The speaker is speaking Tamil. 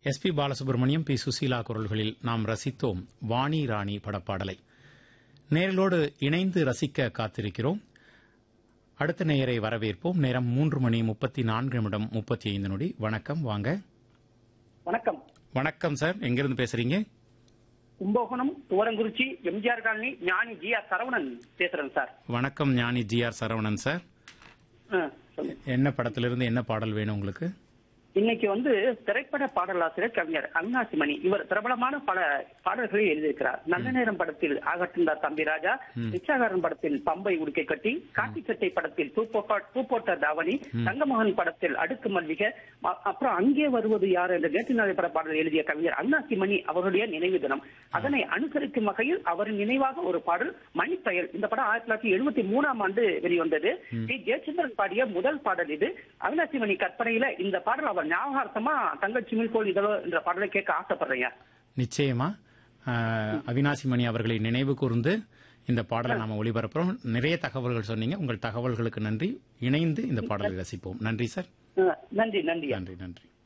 S P Balasubrahmanyam P Susheela குரல்களில் நாம் ரசித்தோம் வாணி ராணி படப்பாடலை நேரலோடு இணைந்து ரசிக்க காத்திருக்கிறோம் அடுத்த நேயரை வரவேற்போம் நேரம் மூன்று மணி முப்பத்தி நான்கு நிமிடம் முப்பத்தி ஐந்து நொடி வணக்கம் வாங்க வணக்கம் வணக்கம் சார் எங்கிருந்து பேசுறீங்க Kumbakonam Thuvarankurichi MGR colony Gnani G R Saravanan பேசுறேன் சார் வணக்கம் Gnani G R Saravanan sir ஆ, சொல்லுங்க. என்ன படத்திலிருந்து என்ன பாடல் வேணும் உங்களுக்கு இன்னைக்கு வந்து திரைப்பட பாடலாசிரியர் கவிஞர் அவினாசி மணி இவர் பிரபலமான பல பாடல்களை எழுதியிருக்கிறார் நல்ல நேரம் படத்தில் ஆகட்டுந்தார் தம்பி ராஜா பிச்சாகாரன் படத்தில் பம்பை உடுக்கை கட்டி காட்டிச்சட்டை படத்தில் பூப்போட்ட பூப்போட்ட தாவணி தங்கமகன் படத்தில் அடுக்கு மல்லிகை அ- அப்புறம் அங்கே வருவது யார் என்ற நேற்று பட பாடல் எழுதிய கவிஞர் அவினாசி மணி அவருடைய நினைவு தினம் அதனை அனுசரிக்கும் வகையில் அவரின் நினைவாக ஒரு பாடல் மணிப்பயல் இந்த படம் ஆயிரத்தி தொள்ளாயிரத்தி எழுபத்தி மூணாம் ஆண்டு வெளிவந்தது டி ஜெயச்சந்திரன் பாடிய முதல் பாடல் இது அவினாசி மணி கற்பனையில இந்த பாடல் அவர் ஞாபகார்த்தமா தங்கச்சி மில்கோல் இதழோ என்ற பாடலை கேட்க ஆசைப்படுறேன் நிச்சயமா அஹ், அவினாசி மணி அவர்களை நினைவு கூர்ந்து இந்த பாடலை நாம ஒளிபரப்புறோம் நிறைய தகவல்கள் சொன்னீங்க உங்கள் தகவல்களுக்கு நன்றி இணைந்து இந்த பாடலை ரசிப்போம் நன்றி சார் அஹ் நன்றி நன்றி நன்றி நன்றி